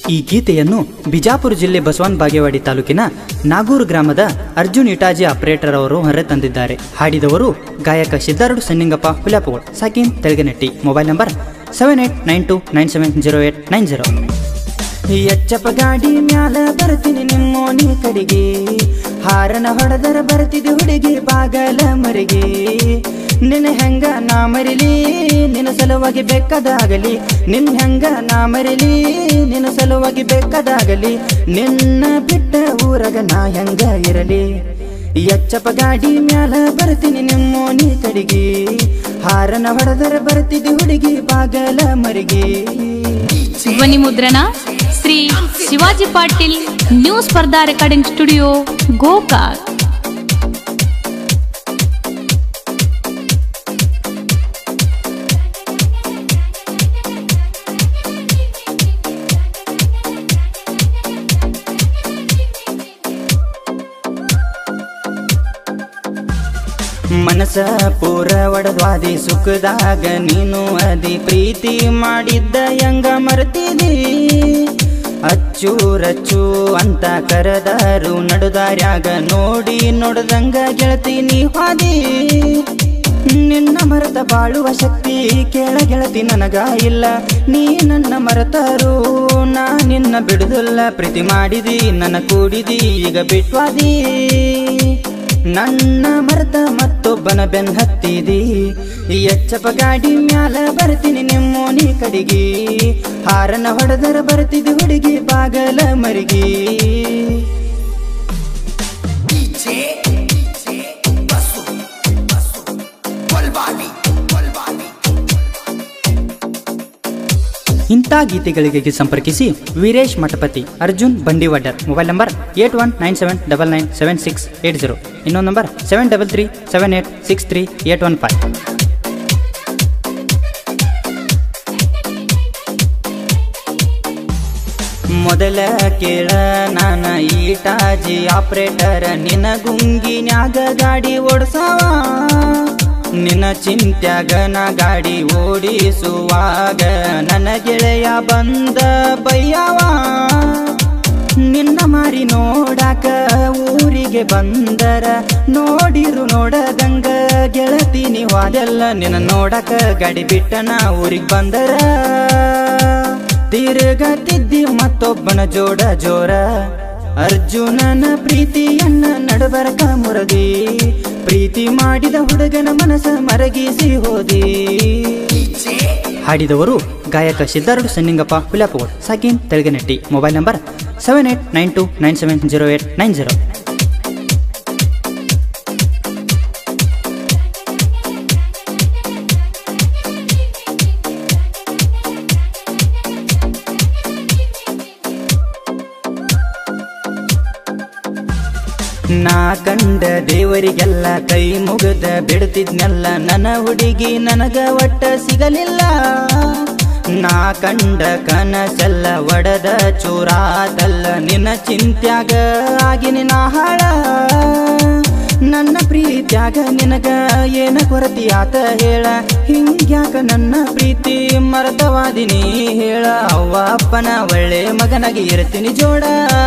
ಈ ಗೀತೆಯನ್ನು ಬಿಜಾಪುರ ಜಿಲ್ಲೆ ಬಸವನ ಬಾಗೇವಾಡಿ ತಾಲೂಕಿನ ನಾಗೂರು ಗ್ರಾಮದ ಅರ್ಜುನ್ ಇಟಾಜಿ ಆಪರೇಟರ್ ಅವರು ಹೊರತಂದಿದ್ದಾರೆ ಹಾಡಿದವರು ಗಾಯಕ ಸಿದ್ದಾರೂಢ ಸನ್ನಿಂಗಪ್ಪ ಹುಲಾಪಗೋಳ್ ಸಾಕಿನ್ Telaganatti mobile number seven eight nine two nine seven zero eight nine zero ಎಚ್ಚಪ್ಪ ಗಾಡಿ ಮ್ಯಾಲ ಬರ್ತೀನಿ ನಿಮ್ಮೋನಿ ಕಡೆಗೆ ಹಾರನ ಹೊಡೆದರ ಬರ್ತಿದ್ದೆ ಹುಡುಗಿ ಬಾಗಲ ಮರಿಗೆ ನಿನ್ನ ಹೆಂಗ ನಾ ಮರಿಲಿ ನಿನ್ನ ಸಲುವಾಗಿ ಬೇಕಾದಾಗಲಿ ನಿನ್ನ ಹೆಂಗ ನಾ ಮರಿಲಿ ನಿನ್ನ ಸಲುವಾಗಿ ಬೇಕಾದಾಗಲಿ ನಿನ್ನ ಬಿಟ್ಟ ಊರಗ ನಾ ಹೆಂಗ ಇರಲಿ ಎಚ್ಚಪ್ಪ ಗಾಡಿ ಮ್ಯಾಲ ಬರ್ತೀನಿ ನಿಮ್ಮೋನಿ ಕಡೆಗೆ ಹಾರನ ಹೊಡೆದರ ಬರ್ತಿದ್ದೆ ಹುಡುಗಿ ಬಾಗಲ ಮರಿಗೆ ಧ್ವನಿ ಮುದ್ರಣ Shri Shivaji Patil new Spardha recording studio Gokak ಮನಸ ಪೂರ ಒಡದ್ವಾದಿ ಸುಖದಾಗ ನೀನು ಅದಿ ಪ್ರೀತಿ ಮಾಡಿದ್ದ ಹೆಂಗ ಮರ್ತಿದಿ ಅಚ್ಚು ರಚ್ಚು ಅಂತ ಕರೆದಾರು ನಡುದಾರ್ಯಾಗ ನೋಡಿ ನೋಡ್ದಂಗ ಗೆಳತಿ ನೀ ಹಾದಿ ನಿನ್ನ ಮರೆತ ಬಾಳುವ ಶಕ್ತಿ ಕೇಳ ಗೆಳತಿ ನನಗ ಇಲ್ಲ ನೀ ನನ್ನ ಮರೆತರು ನಾ ನಿನ್ನ ಬಿಡುದಿಲ್ಲ ಪ್ರೀತಿ ಮಾಡಿದಿ ನನ್ನ ಕೂಡಿದಿ ಈಗ ಬಿಟ್ವಾದಿ ನನ್ನ ಮರೆತ ಮತ್ತೊಬ್ಬನ ಬೆನ್ ಹತ್ತಿದಿ ಎಚ್ಚಪ್ಪ ಗಾಡಿ ಮ್ಯಾಲ ಬರ್ತೀನಿ ನಿಮ್ಮೋನಿ ಕಡಿಗಿ ಹಾರನ ಹೊಡೆದರ ಬರ್ತಿದಿ ಹುಡುಗಿ ಬಾಗಲ ಮರಿಗಿ DJ, DJ, Basu, Basu, Kolbani, Kolbani. ಇಂಥ ಗೀತೆಗಳಿಗೆ ಸಂಪರ್ಕಿಸಿ Veeresh Mathapati Arjun Bandivaddar mobile number eight one nine seven double nine seven six eight zero ಇನ್ನೊಂದು number seven double three seven eight six three eight one five ಮೊದಲ ಕೇಳ ನಾನ ಈಟಾಜಿ ಆಪರೇಟರ್ ನಿನ ಗುಂಗಿನ್ಯಾಗ ಗಾಡಿ ಓಡ್ಸವ ನಿನ್ನ ಚಿಂತ್ಯಾಗ ನಾ ಗಾಡಿ ಓಡಿಸುವಾಗ ನನ್ನ ಗೆಳೆಯ ಬಂದ ಬಯ್ಯವ ನಿನ್ನ ಮಾರಿ ನೋಡಾಕ ಊರಿಗೆ ಬಂದರ ನೋಡಿರು ನೋಡದಂಗ ಗೆಳತಿ ನೀವಾದೆಲ್ಲ ನಿನ್ನ ನೋಡಾಕ ಗಾಡಿ ಬಿಟ್ಟ ನಾ ಊರಿಗೆ ಬಂದರ ತಿರುಗತಿದ್ದಿ ಮತ್ತೊಬ್ಬನ ಜೋಡ ಜೋರ ಅರ್ಜುನನ ಪ್ರೀತಿಯನ್ನ ನಡಬರಕ ಮುರದಿ ಪ್ರೀತಿ ಮಾಡಿದ ಹುಡುಗನ ಮನಸ ಮರಗಿಸಿ ಹೋದಿ ಹಾಡಿದವರು ಗಾಯಕ ಸಿದ್ದಾರೂಢ ಸನ್ನಿಂಗಪ್ಪ ಹುಲಾಪಗೋಡ್ ಸಾಕಿನ್ Telaganatti mobile number seven eight nine two nine seven zero eight nine zero ನಾ ಕಂಡ ದೇವರಿಗೆಲ್ಲ ಕೈ ಮುಗದ ಬಿಡ್ತಿದ್ನೆಲ್ಲ ನನ್ನ ಹುಡುಗಿ ನನಗ ಒಟ್ಟ ಸಿಗಲಿಲ್ಲ ನಾ ಕಂಡ ಕನಸೆಲ್ಲ ಒಡದ ಚೂರಾದಲ್ಲ ನಿನ್ನ ಚಿಂತ್ಯಾಗ ಆಗಿ ನಿನ್ನ ಹಾಳ ನನ್ನ ಪ್ರೀತ್ಯಾಗ ನಿನಗ ಏನ ಕೊರತಿ ಆತ ಹೇಳ ಹಿಂಗ್ಯಾಕ ನನ್ನ ಪ್ರೀತಿ ಮರತವಾದಿನಿ ಹೇಳ ಅವ್ವ ಅಪ್ಪನ ಒಳ್ಳೆ ಮಗನಾಗಿ ಇರ್ತೀನಿ ಜೋಡ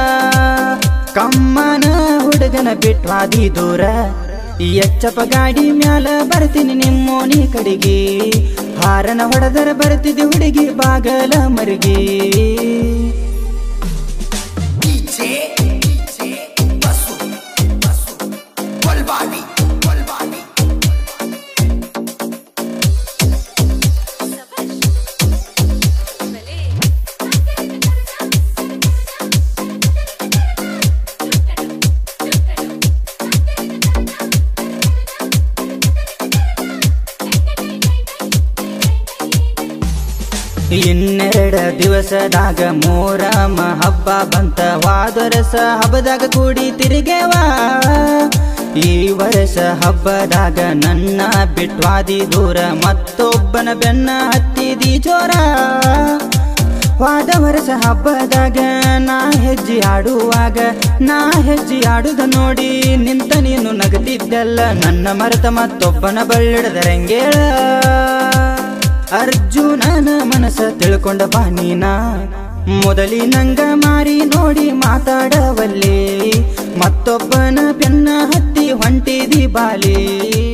ಕಮ್ಮನ ಹುಡುಗನ ಬಿಟ್ವಾದಿ ದೂರ ಎಚ್ಚಪ್ಪ ಗಾಡಿ ಮ್ಯಾಲ ಬರ್ತೀನಿ ನಿಮ್ಮೋನಿ ಕಡೆಗೆ ಹಾರನ ಹೊಡೆದರ ಬರ್ತಿದ್ದೆ ಹುಡುಗಿ ಬಾಗಲ ಮರುಗಿ DJ, DJ, Basu, Basu, Kolbani, Kolbani. ಇನ್ನೆರಡ ದಿವಸದಾಗ ಮೂರಮ ಹಬ್ಬ ಬಂತ ವಾದರಸ ಹಬ್ಬದಾಗ ಕೂಡಿ ತಿರುಗೇವ ಈ ವರ್ಷ ಹಬ್ಬದಾಗ ನನ್ನ ಬಿಟ್ವಾದಿ ದೂರ ಮತ್ತೊಬ್ಬನ ಬೆನ್ನ ಹತ್ತಿದಿ ಜೋರ ವಾದ ವರ್ಷ ಹಬ್ಬದಾಗ ನಾ ಹೆಜ್ಜೆ ಆಡುವಾಗ ನಾ ಹೆಜ್ಜೆ ಆಡುದ ನೋಡಿ ನಿಂತ ನೀನು ನಗದಿದ್ದಲ್ಲ ನನ್ನ ಮರೆತ ಮತ್ತೊಬ್ಬನ ಬಳ್ಳಿಡದರಂಗೇಳ ಅರ್ಜುನನ ಮನಸ ತಿಳ್ಕೊಂಡ ಬಾ ನೀನ ಮೊದಲಿನಂಗ ಮಾರಿ ನೋಡಿ ಮಾತಾಡವಲ್ಲಿ ಮತ್ತೊಬ್ಬನ ಬೆನ್ನ ಹತ್ತಿ ಹೊಂಟಿದಿ ಬಾಲಿ